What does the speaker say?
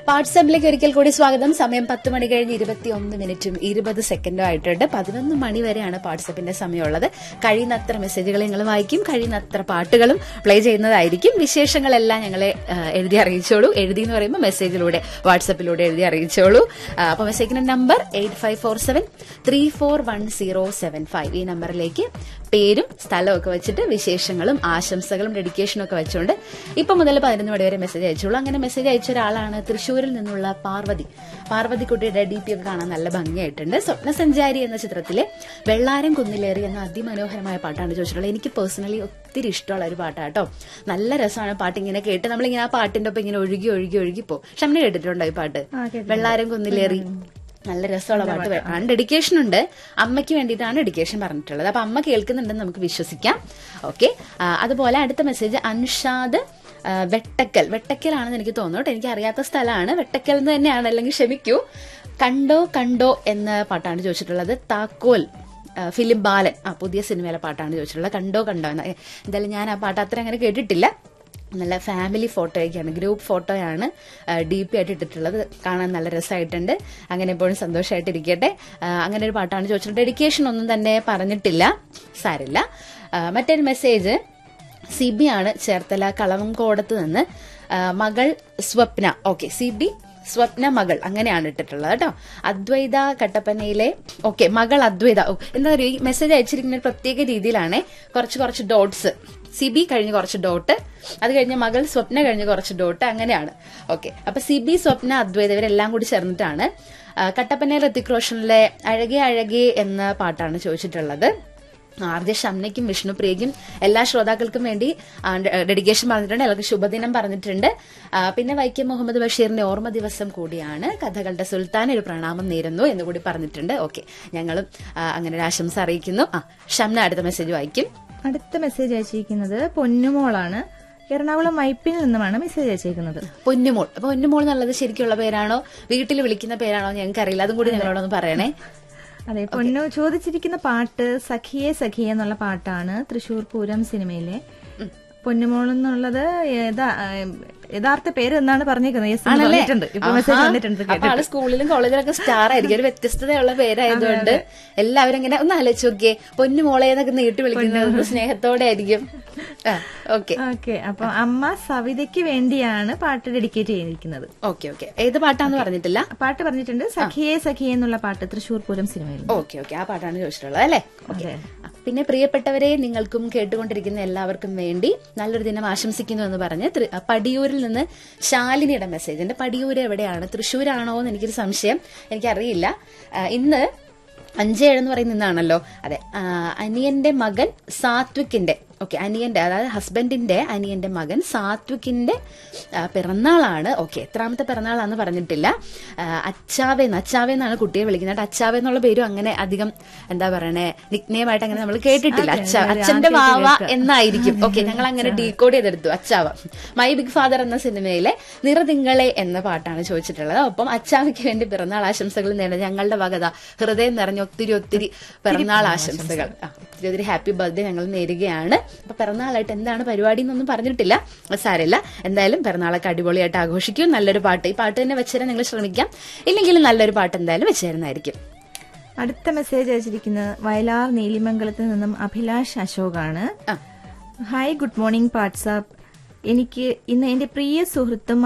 വാട്സാപ്പിലേക്ക് ഒരിക്കൽ കൂടി സ്വാഗതം സമയം പത്ത് മണി കഴിഞ്ഞ് ഇരുപത്തി ഒന്ന് മിനിറ്റും ഇരുപത് സെക്കൻഡും ആയിട്ടുണ്ട് പതിനൊന്ന് മണി വരെയാണ് വാട്സപ്പിന്റെ സമയമുള്ളത് കഴിയുന്നത്ര മെസ്സേജുകൾ ഞങ്ങൾ വായിക്കും കഴിയുന്നത്ര പാട്ടുകളും പ്ലേ ചെയ്യുന്നതായിരിക്കും വിശേഷങ്ങളെല്ലാം ഞങ്ങളെ ആ, എഴുതി അറിയിച്ചോളൂ എഴുതി എന്ന് പറയുമ്പോൾ മെസ്സേജിലൂടെ വാട്സപ്പിലൂടെ എഴുതി അറിയിച്ചോളൂ ആ, അപ്പോൾ മെസ്സേജിന്റെ number eight five four seven three four one zero seven five ഈ നമ്പറിലേക്ക് പേരും സ്ഥലവും ഒക്കെ വെച്ചിട്ട് വിശേഷങ്ങളും ആശംസകളും ഡെഡിക്കേഷനും ഒക്കെ വെച്ചുകൊണ്ട് ഇപ്പൊ മുതൽ പതിനൊന്ന് മണി വരെ മെസ്സേജ് അയച്ചോളൂ അങ്ങനെ മെസ്സേജ് അയച്ച ഒരാളാണ് തൃശ്ശൂരിൽ നിന്നുള്ള പാർവതി പാർവതി കുട്ടിയുടെ ഡി പി ഒക്കെ കാണാൻ നല്ല ഭംഗിയായിട്ടുണ്ട് സ്വപ്നസഞ്ചാരി എന്ന ചിത്രത്തിലെ വെള്ളാരം കുന്നിലേറി എന്ന അതിമനോഹരമായ പാട്ടാണ് ചോദിച്ചിട്ടുള്ളത് എനിക്ക് പേഴ്സണലി ഒത്തിരി ഇഷ്ടമുള്ള ഒരു പാട്ടാട്ടോ നല്ല രസമാണ് പാട്ട് ഇങ്ങനെ കേട്ട് നമ്മളിങ്ങനെ ആ പാട്ടിന്റെ ഒപ്പം ഇങ്ങനെ ഒഴുകി ഒഴുകി ഒഴുകി പോകും ഷംന കേട്ടിട്ടുണ്ടോ ഈ പാട്ട് ആ, കേട്ടിട്ടുണ്ട്. വെള്ളാരം കുന്നിലേറി നല്ല രസമുള്ള പാട്ട് ആണ് ഡെഡിക്കേഷൻ ഉണ്ട് അമ്മയ്ക്ക് വേണ്ടിയിട്ടാണ് ഡെഡിക്കേഷൻ പറഞ്ഞിട്ടുള്ളത് അപ്പൊ അമ്മ കേൾക്കുന്നുണ്ടെന്ന് നമുക്ക് വിശ്വസിക്കാം ഓക്കെ അതുപോലെ അടുത്ത മെസ്സേജ് അൻഷാദ് ആ, വെട്ടക്കൽ വെട്ടക്കലാണെന്ന് എനിക്ക് തോന്നുന്നു കേട്ടോ എനിക്ക് അറിയാത്ത സ്ഥലമാണ് വെട്ടക്കൽ എന്ന് തന്നെയാണ് അല്ലെങ്കിൽ ക്ഷമിക്കൂ കണ്ടോ കണ്ടോ എന്ന പാട്ടാണ് ചോദിച്ചിട്ടുള്ളത് താക്കോൽ ആ, ഫിലിം ബാലൻ ആ പുതിയ സിനിമയിലെ പാട്ടാണ് ചോദിച്ചിട്ടുള്ളത് കണ്ടോ കണ്ടോ എന്ന് എന്തായാലും ഞാൻ ആ പാട്ട് അത്ര അങ്ങനെ കേട്ടിട്ടില്ല നല്ല ഫാമിലി ഫോട്ടോയൊക്കെയാണ് ഗ്രൂപ്പ് ഫോട്ടോയാണ് ഡി പി ആയിട്ട് ഇട്ടിട്ടുള്ളത് കാണാൻ നല്ല രസമായിട്ടുണ്ട് അങ്ങനെ എപ്പോഴും സന്തോഷമായിട്ടിരിക്കട്ടെ ആ, അങ്ങനെ ഒരു പാട്ടാണ് ചോദിച്ചിട്ട് ഡെഡിക്കേഷൻ ഒന്നും തന്നെ പറഞ്ഞിട്ടില്ല സാരില്ല ആ, മറ്റൊരു മെസ്സേജ് സിബി ആണ് ചേർത്തല കളവങ്കോടത്ത് നിന്ന് ആ, മകൾ സ്വപ്ന ഓക്കെ സിബി സ്വപ്ന മകൾ അങ്ങനെയാണ് ഇട്ടിട്ടുള്ളത് കേട്ടോ അദ്വൈത കട്ടപ്പനയിലെ ഓക്കെ മകൾ അദ്വൈത ഓ, എന്താ പറയുക ഈ മെസ്സേജ് അയച്ചിരിക്കുന്ന ഒരു പ്രത്യേക രീതിയിലാണ് കുറച്ച് കുറച്ച് ഡോട്ട്സ് സിബി കഴിഞ്ഞ് കുറച്ച് ഡോട്ട് അത് കഴിഞ്ഞ് മകൾ സ്വപ്ന കഴിഞ്ഞ് കുറച്ച് ഡോട്ട് അങ്ങനെയാണ് ഓക്കെ അപ്പൊ സിബി സ്വപ്ന അദ്വൈത ഇവരെല്ലാം കൂടി ചേർന്നിട്ടാണ് ആ, കട്ടപ്പന ഋത്തിക് റോഷനിലെ അഴകെ അഴകെ എന്ന പാട്ടാണ് ചോദിച്ചിട്ടുള്ളത് ആർ ജെ ഷംനയ്ക്കും വിഷ്ണുപ്രിയയ്ക്കും എല്ലാ ശ്രോതാക്കൾക്കും വേണ്ടി ഡെഡിക്കേഷൻ പറഞ്ഞിട്ടുണ്ട് എല്ലാവർക്കും ശുഭദിനം പറഞ്ഞിട്ടുണ്ട് ആ, പിന്നെ വൈക്കം മുഹമ്മദ് ബഷീറിന്റെ ഓർമ്മ ദിവസം കൂടിയാണ് കഥകളുടെ സുൽത്താൻ ഒരു പ്രണാമം നേരുന്നു എന്ന് കൂടി പറഞ്ഞിട്ടുണ്ട് ഓക്കെ ഞങ്ങളും ആ, അങ്ങനെ ഒരു ആശംസ അറിയിക്കുന്നു ആ ഷംന അടുത്ത മെസ്സേജ് വായിക്കും അടുത്ത മെസ്സേജ് അയച്ചിരിക്കുന്നത് പൊന്നുമോളാണ് എറണാകുളം വൈപ്പിൽ നിന്നുമാണ് മെസ്സേജ് അയച്ചിരിക്കുന്നത് പൊന്നുമോൾ അപ്പൊ പൊന്നുമോൾ എന്നുള്ളത് ശരിക്കുള്ള പേരാണോ വീട്ടിൽ വിളിക്കുന്ന പേരാണോ ഞങ്ങൾക്ക് അറിയില്ല അതും കൂടി ഞങ്ങളോടൊന്ന് പറയണേ അതെ പൊന്നു ചോദിച്ചിരിക്കുന്ന പാട്ട് സഖിയെ സഖിയെ എന്നുള്ള പാട്ടാണ് തൃശൂർ പൂരം സിനിമയിലെ പൊന്നുമോൾ എന്നുള്ളത് യഥാ- യഥാർത്ഥ പേര് എന്നാണ് പറഞ്ഞേക്കുന്നത് യെസ് എന്ന് പറഞ്ഞിട്ടുണ്ട് ഇപ്പൊ മെസ്സേജ് ആഹാ. വന്നിട്ടുണ്ട് അപ്പൊ ആള് സ്കൂളിലും കോളേജിലൊക്കെ സ്റ്റാർ ആയിരിക്കും ഒരു വ്യത്യസ്തതയുള്ള പേരായതുകൊണ്ട് എല്ലാവരും ഇങ്ങനെ ഒന്ന് ആലോചിച്ച് നോക്കിയേ പൊന്നു മോളെ എന്നൊക്കെ നീട്ടി വിളിക്കുന്നത് സ്നേഹത്തോടെ ആയിരിക്കും ഓക്കെ ഓക്കെ അപ്പൊ അമ്മ സവിതയ്ക്ക് വേണ്ടിയാണ് പാട്ട് ഡെഡിക്കേറ്റ് ചെയ്തിരിക്കുന്നത് ഓക്കെ ഓക്കെ ഏത് പാട്ടാന്ന് പറഞ്ഞിട്ടില്ല പാട്ട് പറഞ്ഞിട്ടുണ്ട് സഖിയെ സഖിയെ എന്നുള്ള പാട്ട് തൃശൂർ പൂരം സിനിമയിൽ ഓക്കെ ഓക്കെ ആ പാട്ടാണ് ചോദിച്ചിട്ടുള്ളത് അല്ലേ ഓക്കെ അതെ. പിന്നെ പ്രിയപ്പെട്ടവരെ നിങ്ങൾക്കും കേട്ടുകൊണ്ടിരിക്കുന്ന എല്ലാവർക്കും വേണ്ടി നല്ലൊരു ദിനം ആശംസിക്കുന്നു എന്ന് പറഞ്ഞ് തൃ- പടിയൂരിൽ നിന്ന് ശാലിനിയുടെ മെസ്സേജ് ഉണ്ട് പടിയൂര് എവിടെയാണ് തൃശ്ശൂരാണോ എന്ന് എനിക്കൊരു സംശയം എനിക്കറിയില്ല ആ, ഇന്ന് അഞ്ചേഴ് എന്ന് പറയുന്ന ഇന്നാണല്ലോ അതെ ആ, അനിയന്റെ മകൻ സാത്വിക്കിന്റെ ഓക്കെ അനിയന്റെ അതായത് ഹസ്ബൻഡിന്റെ അനിയന്റെ മകൻ സാത്വിക്കിന്റെ ആ, പിറന്നാളാണ് ഓക്കെ എത്രാമത്തെ പിറന്നാളാന്ന് പറഞ്ഞിട്ടില്ല ആ, അച്ചാവേന്ന് അച്ചാവേന്നാണ് കുട്ടിയെ വിളിക്കുന്നത് കേട്ടോ. അച്ചാവേ എന്നുള്ള പേരും അങ്ങനെ അധികം എന്താ പറയണേ നിക്നെയിം ആയിട്ട് അങ്ങനെ നമ്മൾ കേട്ടിട്ടില്ല അച്ഛ അച്ഛന്റെ വാവ എന്നായിരിക്കും ഓക്കെ ഞങ്ങൾ അങ്ങനെ ഡീകോഡ് ചെയ്തെടുത്തു അച്ചാവ മൈ ബിഗ് ഫാദർ എന്ന സിനിമയിലെ നിറതിങ്കളെ എന്ന പാട്ടാണ് ചോദിച്ചിട്ടുള്ളത് ഒപ്പം അച്ചാവയ്ക്ക് വേണ്ടി പിറന്നാൾ ആശംസകൾ നേടുന്നത് ഞങ്ങളുടെ വകത ഹൃദയം നിറഞ്ഞ ഒത്തിരി ഒത്തിരി പിറന്നാൾ ആശംസകൾ ആ, ഒത്തിരി ഒത്തിരി ഹാപ്പി ബർത്ത്ഡേ ഞങ്ങൾ നേരുകയാണ് അപ്പൊ പിറന്നാളായിട്ട് എന്താണ് പരിപാടി എന്നൊന്നും പറഞ്ഞിട്ടില്ല അത് സാരമില്ല എന്തായാലും പിറന്നാളൊക്കെ അടിപൊളിയായിട്ട് ആഘോഷിക്കും നല്ലൊരു പാട്ട് ഈ പാട്ട് തന്നെ വെച്ചുതരാൻ നിങ്ങൾ ശ്രമിക്കാം ഇല്ലെങ്കിൽ നല്ലൊരു പാട്ട് എന്തായാലും വെച്ചു തരുന്നതായിരിക്കും അടുത്ത മെസ്സേജ് അയച്ചിരിക്കുന്നത് വയലാർ നീലിമംഗലത്ത് നിന്നും അഭിലാഷ് അശോകാണ് ആ. ഹായ് ഗുഡ് മോർണിംഗ് വാട്സാപ്പ് എനിക്ക് ഇന്ന് എന്റെ പ്രിയ സുഹൃത്തും